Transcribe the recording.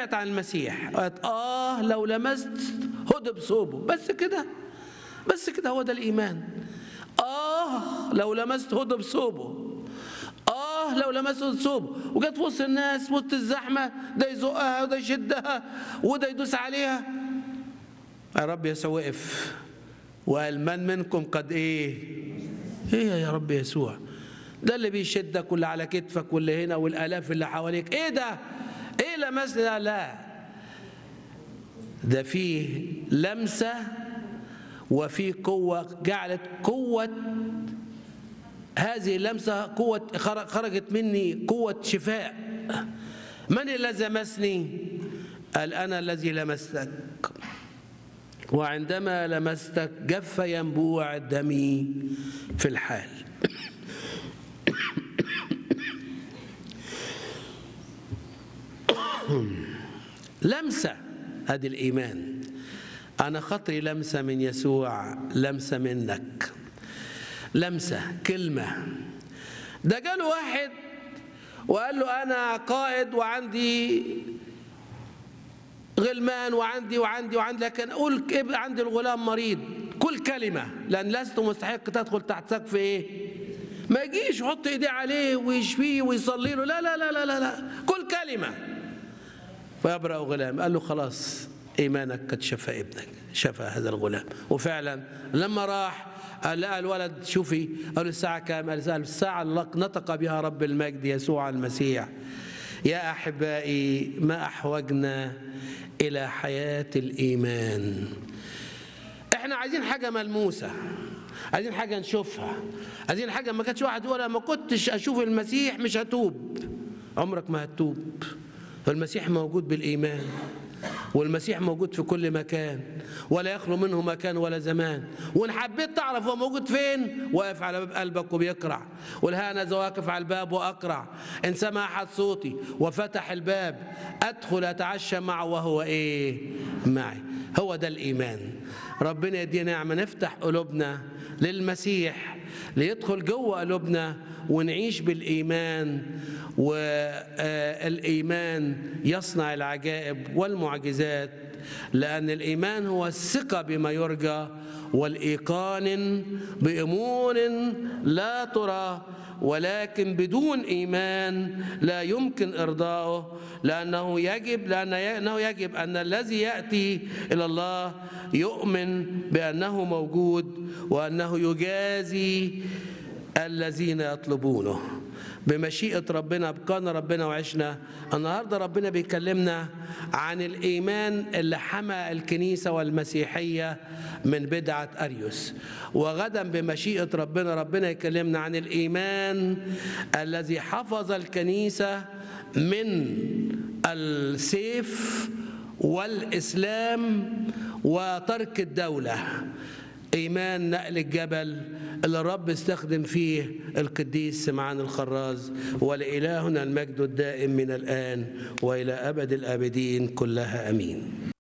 سمعت عن المسيح قالت اه لو لمست هدب ثوبه بس كده بس كده هو ده الايمان اه لو لمست هدب ثوبه اه لو لمست هدب ثوبه وجت في وسط الناس وسط الزحمه ده يزقها وده يشدها وده يدوس عليها الرب يسوع وقف وقال من منكم قد ايه ايه يا رب يسوع ده اللي بيشدك واللي على كتفك واللي هنا والالاف اللي حواليك ايه ده ايه لمسني ده لا ده فيه لمسه وفي قوه جعلت قوه هذه اللمسه قوه خرجت مني قوه شفاء من الذي لمسني قال انا الذي لمستك وعندما لمستك جف ينبوع دمي في الحال لمسة هذه الإيمان أنا خطري لمسة من يسوع لمسة منك لمسة كلمة ده جاله واحد وقال له أنا قائد وعندي غلمان وعندي وعندي وعندي لكن أقول عندي الغلام مريض كل كلمة لأن لست مستحق تدخل تحت سقف إيه ما يجيش يحط ايديه عليه ويشفيه ويصلي له لا لا لا لا لا, لا. كل كلمة فيبرأ غلام قال له خلاص إيمانك قد شفى ابنك شفى هذا الغلام وفعلا لما راح قال لقى الولد شوفي قال الساعة كام قال الساعة التي نطق بها رب المجد يسوع المسيح يا أحبائي ما أحوجنا إلى حياة الإيمان احنا عايزين حاجة ملموسة عايزين حاجة نشوفها عايزين حاجة ما كانش واحد يقول ما كنتش أشوف المسيح مش هتوب عمرك ما هتوب فالمسيح موجود بالإيمان والمسيح موجود في كل مكان ولا يخلو منه مكان ولا زمان وان حبيت تعرف هو موجود فين واقف على باب قلبك وبيقرع والهانة واقف على الباب واقرع ان سمع احد صوتي وفتح الباب ادخل اتعشى معه وهو ايه معي هو ده الايمان ربنا يدينا نعمه نفتح قلوبنا للمسيح ليدخل جوه قلوبنا ونعيش بالايمان والايمان يصنع العجائب والمعجزات لان الايمان هو الثقه بما يرجى والايقان بامور لا ترى ولكن بدون ايمان لا يمكن ارضائه لانه يجب لانه يجب ان الذي ياتي الى الله يؤمن بانه موجود وانه يجازي الذين يطلبونه بمشيئة ربنا بقانا ربنا وعشنا النهاردة ربنا بيكلمنا عن الإيمان اللي حمى الكنيسة والمسيحية من بدعة أريوس وغدا بمشيئة ربنا ربنا يكلمنا عن الإيمان الذي حفظ الكنيسة من السيف والإسلام وترك الدولة إيمان نقل الجبل اللي الرب استخدم فيه القديس سمعان الخراز ولإلهنا المجد الدائم من الآن وإلى أبد الآبدين كلها أمين